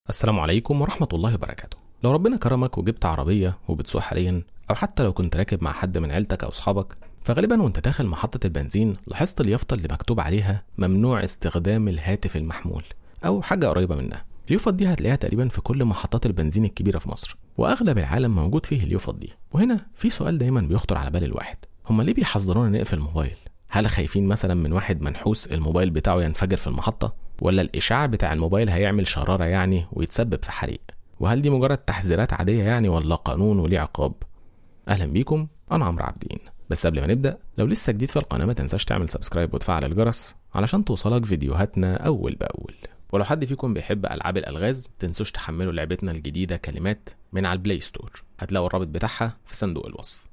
السلام عليكم ورحمة الله وبركاته لو ربنا كرمك وجبت عربية وبتسوق حاليا أو حتى لو كنت راكب مع حد من عيلتك أو أصحابك فغالبا وانت داخل محطة البنزين لاحظت اليافطة اللي مكتوب عليها ممنوع استخدام الهاتف المحمول أو حاجة قريبة منها اليوفط دي هتلاقيها تقريبا في كل محطات البنزين الكبيرة في مصر وأغلب العالم موجود فيه اليوفط دي وهنا في سؤال دايما بيخطر على بال الواحد هما ليه بيحذرونا نقفل الموبايل هل خايفين مثلا من واحد منحوس الموبايل بتاعه ينفجر في المحطة ولا الإشعاع بتاع الموبايل هيعمل شرارة يعني ويتسبب في حريق وهل دي مجرد تحذيرات عادية يعني ولا قانون وليه عقاب أهلا بيكم أنا عمرو عابدين بس قبل ما نبدأ لو لسه جديد في القناة ما تنساش تعمل سبسكرايب وتفعل الجرس علشان توصلك فيديوهاتنا أول بأول ولو حد فيكم بيحب ألعاب الألغاز تنسوش تحملوا لعبتنا الجديدة كلمات من على البلاي ستور هتلاقوا الرابط بتاعها في صندوق الوصف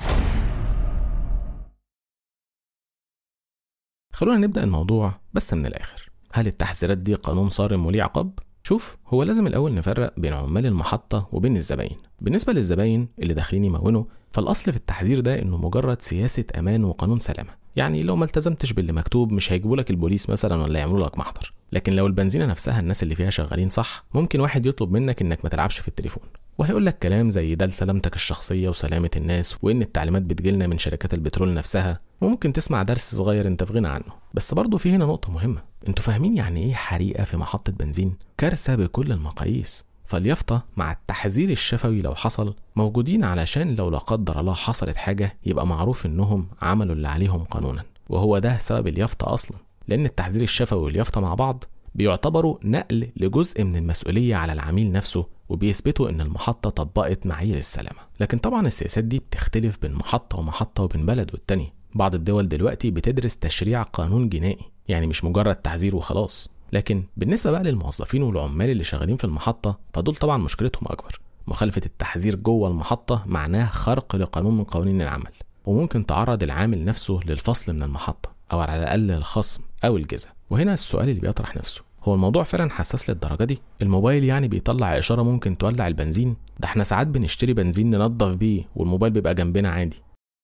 خلونا نبدأ الموضوع بس من الآخر هل التحذيرات دي قانون صارم وليه عقاب؟ شوف هو لازم الأول نفرق بين عمال المحطة وبين الزباين بالنسبة للزباين اللي داخلين يمونوا فالأصل في التحذير ده إنه مجرد سياسة أمان وقانون سلامة يعني لو ما التزمتش باللي مكتوب مش هيجيبوا لك البوليس مثلا ولا يعملوا لك محضر لكن لو البنزينة نفسها الناس اللي فيها شغالين صح ممكن واحد يطلب منك إنك ما تلعبش في التليفون وهيقول لك كلام زي ده لسلامتك الشخصية وسلامة الناس وإن التعليمات بتجيلنا من شركات البترول نفسها وممكن تسمع درس صغير انت في غنى عنه بس برضه في هنا نقطة مهمة انتوا فاهمين يعني ايه حريقة في محطة بنزين كارثة بكل المقاييس فاليافطة مع التحذير الشفوي لو حصل موجودين علشان لو لا قدر الله حصلت حاجة يبقى معروف انهم عملوا اللي عليهم قانونا وهو ده سبب اليافطة اصلا لان التحذير الشفوي واليافطة مع بعض بيعتبروا نقل لجزء من المسؤولية على العميل نفسه وبيثبتوا ان المحطة طبقت معايير السلامة لكن طبعا السياسات دي بتختلف بين محطة ومحطة وبين بلد والتانية بعض الدول دلوقتي بتدرس تشريع قانون جنائي يعني مش مجرد تحذير وخلاص لكن بالنسبة بقى للموظفين والعمال اللي شغالين في المحطة فدول طبعا مشكلتهم أكبر مخالفة التحذير جوه المحطة معناه خرق لقانون من قوانين العمل وممكن تعرض العامل نفسه للفصل من المحطة أو على الأقل الخصم أو الجزاء وهنا السؤال اللي بيطرح نفسه هو الموضوع فعلا حساس للدرجة دي؟ الموبايل يعني بيطلع إشارة ممكن تولع البنزين؟ ده احنا ساعات بنشتري بنزين ننضف بيه والموبايل بيبقى جنبنا عادي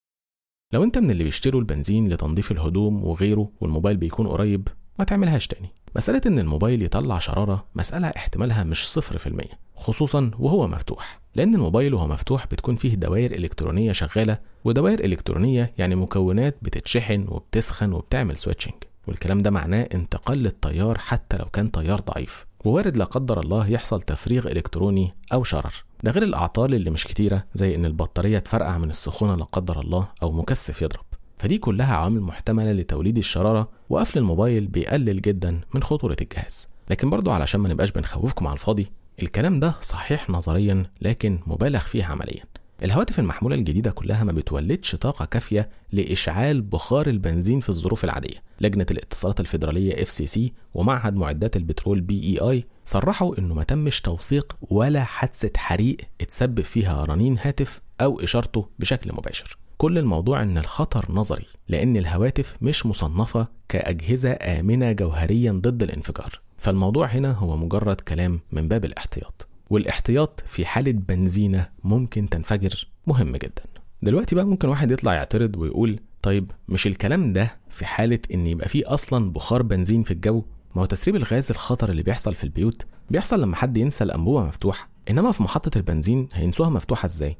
لو انت من اللي بيشتروا البنزين لتنظيف الهدوم وغيره والموبايل بيكون قريب ما تعملهاش تاني مسألة إن الموبايل يطلع شرارة مسألة احتمالها مش صفر في المية خصوصا وهو مفتوح لأن الموبايل وهو مفتوح بتكون فيه دوائر إلكترونية شغالة ودوائر إلكترونية يعني مكونات بتتشحن وبتسخن وبتعمل سويتشنج والكلام ده معناه انتقال للتيار حتى لو كان تيار ضعيف ووارد لا قدر الله يحصل تفريغ إلكتروني أو شرر ده غير الأعطال اللي مش كتيرة زي إن البطارية تفرقع من السخونة لا قدر الله أو مكثف يضرب فدي كلها عوامل محتملة لتوليد الشرارة وقفل الموبايل بيقلل جدا من خطورة الجهاز لكن برضو علشان ما نبقاش بنخوفكم على الفاضي الكلام ده صحيح نظريا لكن مبالغ فيه عمليا الهواتف المحمولة الجديدة كلها ما بتولدش طاقة كافية لإشعال بخار البنزين في الظروف العادية. لجنة الاتصالات الفيدرالية FCC ومعهد معدات البترول BEI صرحوا إنه ما تمش توثيق ولا حادثة حريق اتسبب فيها رنين هاتف أو إشارته بشكل مباشر. كل الموضوع إن الخطر نظري لأن الهواتف مش مصنفة كأجهزة آمنة جوهريا ضد الانفجار. فالموضوع هنا هو مجرد كلام من باب الاحتياط. والاحتياط في حالة بنزينة ممكن تنفجر مهم جدا دلوقتي بقى ممكن واحد يطلع يعترض ويقول طيب مش الكلام ده في حالة ان يبقى فيه اصلا بخار بنزين في الجو ما هو تسريب الغاز الخطر اللي بيحصل في البيوت بيحصل لما حد ينسى الانبوبة مفتوحة انما في محطة البنزين هينسوها مفتوحة ازاي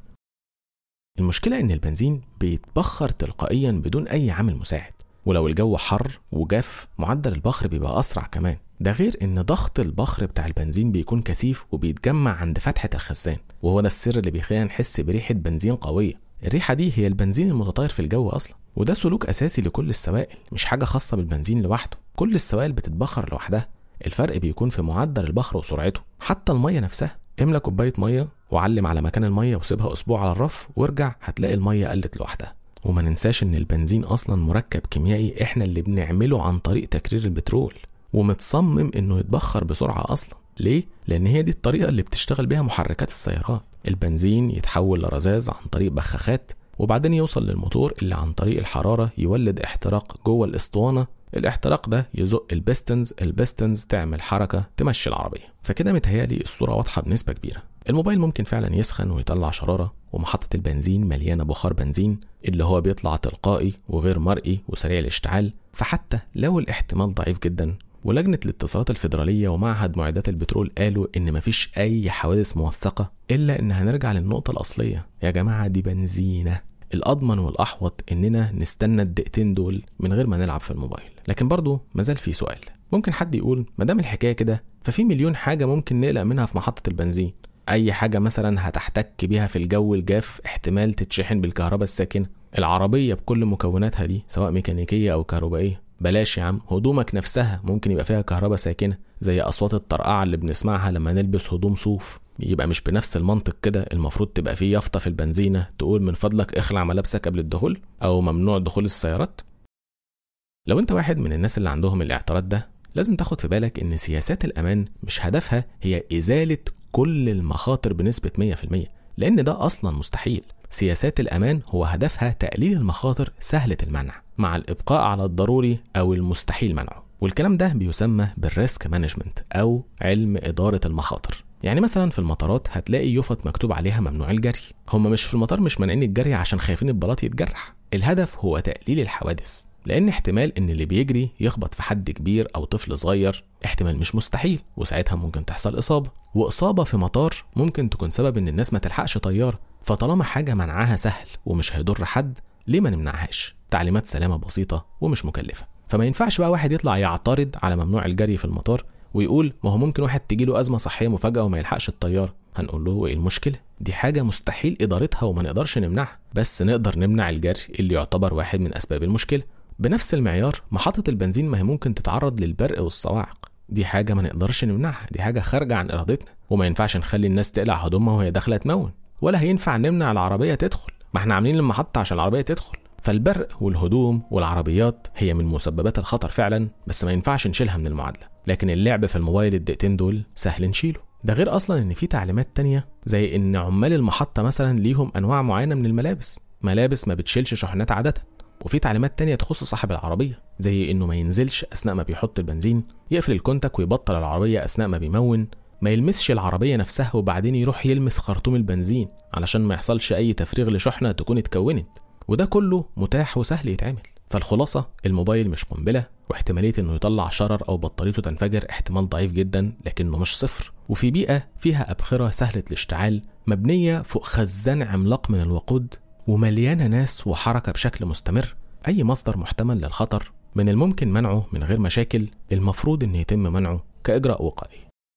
المشكلة ان البنزين بيتبخر تلقائيا بدون اي عامل مساعد ولو الجو حر وجاف معدل البخر بيبقى اسرع كمان ده غير ان ضغط البخر بتاع البنزين بيكون كثيف وبيتجمع عند فتحة الخزان وهو ده السر اللي بيخلينا نحس بريحة بنزين قوية الريحة دي هي البنزين المتطاير في الجو أصلا وده سلوك أساسي لكل السوائل مش حاجة خاصة بالبنزين لوحده كل السوائل بتتبخر لوحدها الفرق بيكون في معدل البخر وسرعته حتى المية نفسها املى كوباية مية وعلم على مكان المية وسيبها أسبوع على الرف وارجع هتلاقي المية قلت لوحدها وما ننساش ان البنزين اصلا مركب كيميائي احنا اللي بنعمله عن طريق تكرير البترول ومتصمم انه يتبخر بسرعه اصلا ليه لان هي دي الطريقه اللي بتشتغل بيها محركات السيارات البنزين يتحول لرذاذ عن طريق بخاخات وبعدين يوصل للموتور اللي عن طريق الحراره يولد احتراق جوه الاسطوانه الاحتراق ده يزق البستنز البستنز تعمل حركه تمشي العربيه فكده متهيالي الصوره واضحه بنسبه كبيره الموبايل ممكن فعلا يسخن ويطلع شراره ومحطة البنزين مليانة بخار بنزين اللي هو بيطلع تلقائي وغير مرئي وسريع الاشتعال فحتى لو الاحتمال ضعيف جدا ولجنة الاتصالات الفيدرالية ومعهد معدات البترول قالوا إن مفيش أي حوادث موثقة إلا إن هنرجع للنقطة الأصلية يا جماعة دي بنزينة الأضمن والأحوط إننا نستنى الدقيقتين دول من غير ما نلعب في الموبايل لكن برضه مازال في سؤال ممكن حد يقول ما دام الحكاية كده ففي مليون حاجة ممكن نقلق منها في محطة البنزين أي حاجة مثلا هتحتك بيها في الجو الجاف احتمال تتشحن بالكهرباء الساكنة العربية بكل مكوناتها دي سواء ميكانيكية أو كهربائية بلاش يا عم هدومك نفسها ممكن يبقى فيها كهرباء ساكنة زي أصوات الطرقعة اللي بنسمعها لما نلبس هدوم صوف يبقى مش بنفس المنطق كده المفروض تبقى فيه يافطة في البنزينة تقول من فضلك اخلع ملابسك قبل الدخول أو ممنوع دخول السيارات لو انت واحد من الناس اللي عندهم الاعتراض ده لازم تاخد في بالك ان سياسات الامان مش هدفها هي ازالة كل المخاطر بنسبة 100% لان ده اصلا مستحيل سياسات الامان هو هدفها تقليل المخاطر سهلة المنع مع الابقاء على الضروري او المستحيل منعه والكلام ده بيسمى بالريسك مانجمنت او علم ادارة المخاطر يعني مثلا في المطارات هتلاقي يفط مكتوب عليها ممنوع الجري هم مش في المطار مش مانعين الجري عشان خايفين البلاط يتجرح الهدف هو تقليل الحوادث لان احتمال ان اللي بيجري يخبط في حد كبير او طفل صغير احتمال مش مستحيل وساعتها ممكن تحصل اصابه واصابه في مطار ممكن تكون سبب ان الناس ما تلحقش طياره فطالما حاجه منعها سهل ومش هيضر حد ليه ما نمنعهاش تعليمات سلامه بسيطه ومش مكلفه فما ينفعش بقى واحد يطلع يعترض على ممنوع الجري في المطار ويقول ما هو ممكن واحد تجيله ازمه صحيه مفاجاه وما يلحقش الطياره هنقول له ايه المشكله دي حاجه مستحيل ادارتها وما نقدرش نمنعها بس نقدر نمنع الجري اللي يعتبر واحد من اسباب المشكله بنفس المعيار محطة البنزين ما هي ممكن تتعرض للبرق والصواعق دي حاجة ما نقدرش نمنعها دي حاجة خارجة عن إرادتنا وما ينفعش نخلي الناس تقلع هدومها وهي داخلة تمون ولا هينفع نمنع العربية تدخل ما احنا عاملين المحطة عشان العربية تدخل فالبرق والهدوم والعربيات هي من مسببات الخطر فعلا بس ما ينفعش نشيلها من المعادلة لكن اللعب في الموبايل الدقيقتين دول سهل نشيله ده غير اصلا ان في تعليمات تانية زي ان عمال المحطة مثلا ليهم انواع معينة من الملابس ملابس ما بتشيلش شحنات عادة وفي تعليمات تانية تخص صاحب العربية زي إنه ما ينزلش أثناء ما بيحط البنزين يقفل الكونتاك ويبطل العربية أثناء ما بيمون ما يلمسش العربية نفسها وبعدين يروح يلمس خرطوم البنزين علشان ما يحصلش أي تفريغ لشحنة تكون اتكونت وده كله متاح وسهل يتعمل فالخلاصة الموبايل مش قنبلة واحتمالية انه يطلع شرر او بطاريته تنفجر احتمال ضعيف جدا لكنه مش صفر وفي بيئة فيها أبخرة سهلة الاشتعال مبنية فوق خزان عملاق من الوقود ومليانة ناس وحركة بشكل مستمر أي مصدر محتمل للخطر من الممكن منعه من غير مشاكل المفروض أن يتم منعه كإجراء وقائي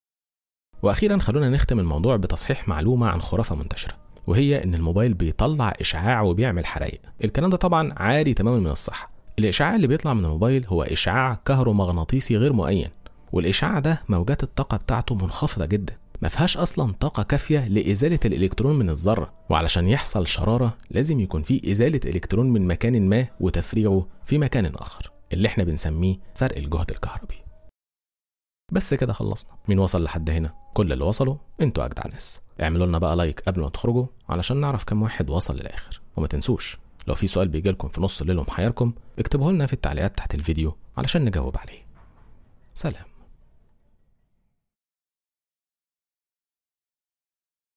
وأخيرا خلونا نختم الموضوع بتصحيح معلومة عن خرافة منتشرة وهي ان الموبايل بيطلع اشعاع وبيعمل حرايق الكلام ده طبعا عاري تماما من الصحه الاشعاع اللي بيطلع من الموبايل هو اشعاع كهرومغناطيسي غير مؤين والاشعاع ده موجات الطاقه بتاعته منخفضه جدا ما فيهاش اصلا طاقه كافيه لازاله الالكترون من الذره وعلشان يحصل شراره لازم يكون في ازاله الكترون من مكان ما وتفريغه في مكان اخر اللي احنا بنسميه فرق الجهد الكهربي بس كده خلصنا مين وصل لحد هنا كل اللي وصلوا انتوا اجدع ناس اعملوا لنا بقى لايك قبل ما تخرجوا علشان نعرف كم واحد وصل للاخر وما تنسوش لو في سؤال بيجي لكم في نص الليل ومحيركم اكتبوه لنا في التعليقات تحت الفيديو علشان نجاوب عليه سلام